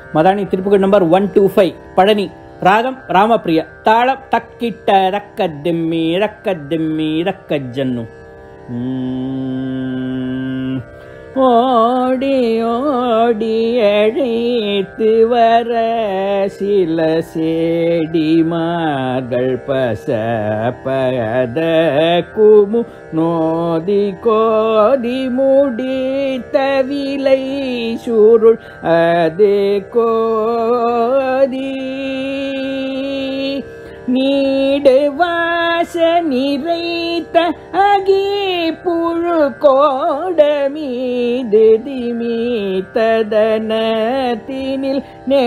Madani திருப்புகள் number one two five Palani ராகம் ராமப்பிரியா தாளம் தக்கிட்ட ரக்க திம்மி ரக்க திம்மி ரக்க ஜன்னு உம். ஓடி ஓடி அழைத்து வர சில செடிமார்கள் பச பத குமு நோதி கோதி முடித்த விலை சுருள் அதே கோதி நீடு வாச நிறைத்த அகி புழு கோட மீது திமித்ததனத்தினில்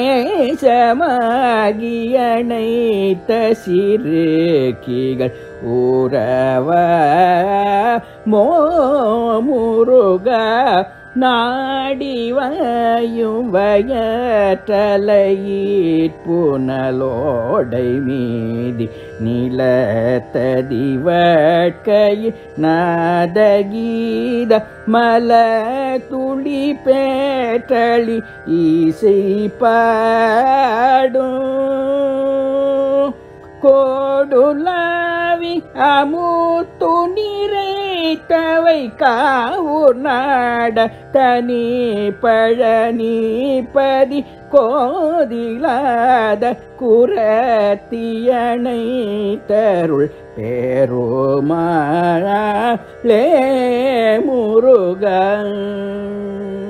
நேசமாகி அணைத்த சிறுக்கிகள் உறவ மோ முருகா நாடிவாயும் வயற்றலையீற் புனலோடை மீதி நிலத்ததிவட்கையில் நாதகீத மல துளி பேற்றளி இசை பாடும் கோடுலாவி அமுத்து நிறைத்தவை காவூர் நாட தனி பழனிபதி கோதிலாத குரத்தியணை தருள் பேருமாளே முருகன்